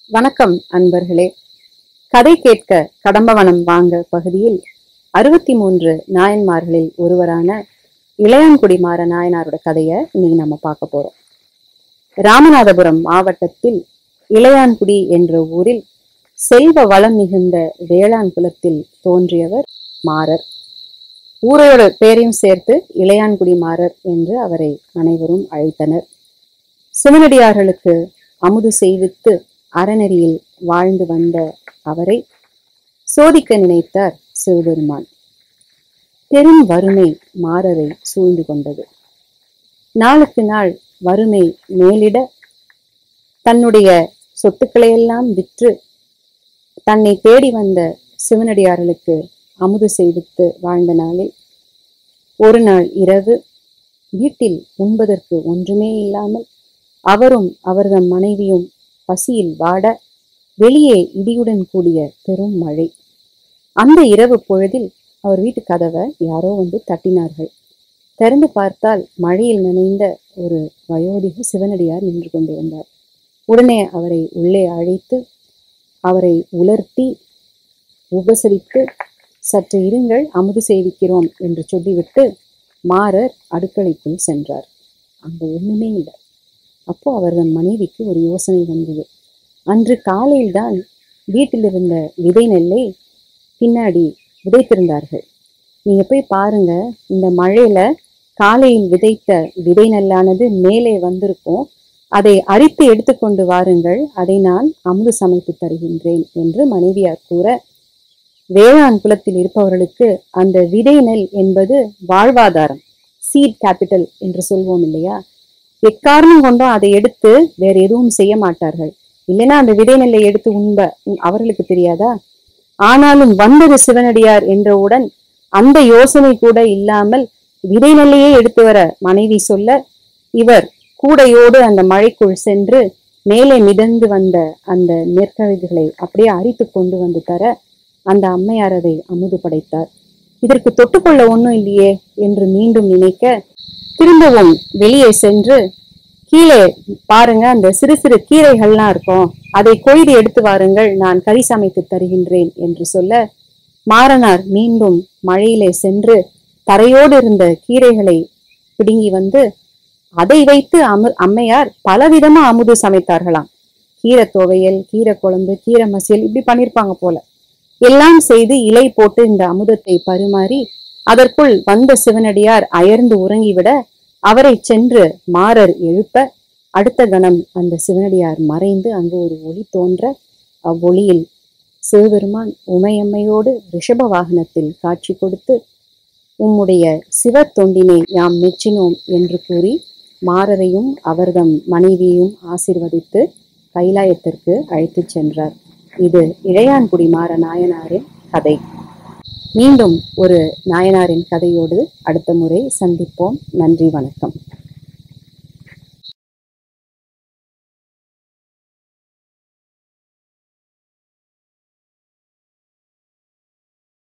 வணக்கம் அன்பர்களே கதை கேட்க கடம்பவனம் வாங்க பகுதியில் அறுபத்தி மூன்று நாயன்மார்களில் ஒருவரான இளையான்குடி மாற நாயனாரோட கதையை இன்னைக்கு நம்ம பார்க்க போறோம் ராமநாதபுரம் மாவட்டத்தில் இளையான்குடி என்ற ஊரில் செல்வ வளம் மிகுந்த வேளாண் குலத்தில் தோன்றியவர் மாறர் ஊரையோட பேரையும் சேர்த்து இளையான்குடி மாறர் என்று அவரை அனைவரும் அழைத்தனர் சிவனடியார்களுக்கு அமுது செய்வித்து அறநெறியில் வாழ்ந்து வந்த அவரை சோதிக்க நினைத்தார் சிவபெருமான் பெரும் வறுமை மாறரை சூழ்ந்து கொண்டது நாளுக்கு நாள் வறுமை மேலிட தன்னுடைய சொத்துக்களையெல்லாம் விற்று தன்னை தேடி வந்த சிவனடியார்களுக்கு அமுது செய்வித்து வாழ்ந்த நாளில் ஒரு நாள் இரவு வீட்டில் உண்பதற்கு ஒன்றுமே இல்லாமல் அவரும் அவரது மனைவியும் பசியில் வாட வெளியே இடியுடன் கூடிய பெரும் மழை அந்த இரவு பொழுதில் அவர் வீட்டு கதவை யாரோ வந்து தட்டினார்கள் திறந்து பார்த்தால் மழையில் நனைந்த ஒரு வயோதிக சிவனடியார் நின்று கொண்டிருந்தார் உடனே அவரை உள்ளே அழைத்து அவரை உலர்த்தி உபசரித்து சற்று இருங்கள் அமுது செய்விக்கிறோம் என்று சொல்லிவிட்டு மாறர் அடுக்களைக்குள் சென்றார் அங்க ஒண்ணுமே இல்லை அப்போ அவரது மனைவிக்கு ஒரு யோசனை வந்தது அன்று காலையில்தான் வீட்டில் இருந்த விதை நெல்லை பின்னாடி விதைத்திருந்தார்கள் நீங்க போய் பாருங்க இந்த மழையில காலையில் விதைத்த விதை நெல்லானது மேலே வந்திருக்கும் அதை அரித்து எடுத்துக்கொண்டு வாருங்கள் அதை நான் அமுது சமைத்து தருகின்றேன் என்று மனைவியார் கூற வேளாண் குலத்தில் இருப்பவர்களுக்கு அந்த விதை நெல் என்பது வாழ்வாதாரம் சீட் கேபிட்டல் என்று சொல்வோம் இல்லையா எக்காரணம் கொண்டும் அதை எடுத்து வேற எதுவும் செய்ய மாட்டார்கள் இல்லைன்னா அந்த விதை நெல்லை எடுத்து உண்ப உ- அவர்களுக்கு தெரியாதா ஆனாலும் வந்தது சிவனடியார் என்றவுடன் அந்த யோசனை கூட இல்லாமல் விதை நெல்லையே எடுத்து வர மனைவி சொல்ல இவர் கூடையோடு அந்த மழைக்குள் சென்று மேலே மிதந்து வந்த அந்த நெற்கழுதுகளை அப்படியே அரித்து கொண்டு வந்து தர அந்த அம்மையார் அதை அமுது படைத்தார் இதற்கு தொட்டுக்கொள்ள ஒண்ணும் இல்லையே என்று மீண்டும் நினைக்க திரும்பவும் வெளியே சென்று கீழே பாருங்க அந்த சிறு சிறு கீரைகள்லாம் இருக்கும் அதை கொய்து எடுத்து வாருங்கள் நான் கறி சமைத்து தருகின்றேன் என்று சொல்ல மாறனார் மீண்டும் மழையிலே சென்று தரையோடு இருந்த கீரைகளை பிடுங்கி வந்து அதை வைத்து அமு அம்மையார் பலவிதமா அமுது சமைத்தார்களாம் கீரை துவையல் கீரை குழம்பு கீரை மசியல் இப்படி பண்ணிருப்பாங்க போல எல்லாம் செய்து இலை போட்டு இந்த அமுதத்தை பரிமாறி அதற்குள் வந்த சிவனடியார் அயர்ந்து உறங்கிவிட அவரை சென்று மாறர் எழுப்ப அடுத்த கணம் அந்த சிவனடியார் மறைந்து அங்கு ஒரு ஒளி தோன்ற அவ்வொளியில் சிவபெருமான் உமையம்மையோடு ரிஷப வாகனத்தில் காட்சி கொடுத்து உம்முடைய சிவ தொண்டினை யாம் மெச்சினோம் என்று கூறி மாறரையும் அவர்தம் மனைவியையும் ஆசீர்வதித்து கைலாயத்திற்கு அழைத்துச் சென்றார் இது இளையான்குடி மாற நாயனாரின் கதை மீண்டும் ஒரு நாயனாரின் கதையோடு அடுத்த முறை சந்திப்போம் நன்றி வணக்கம்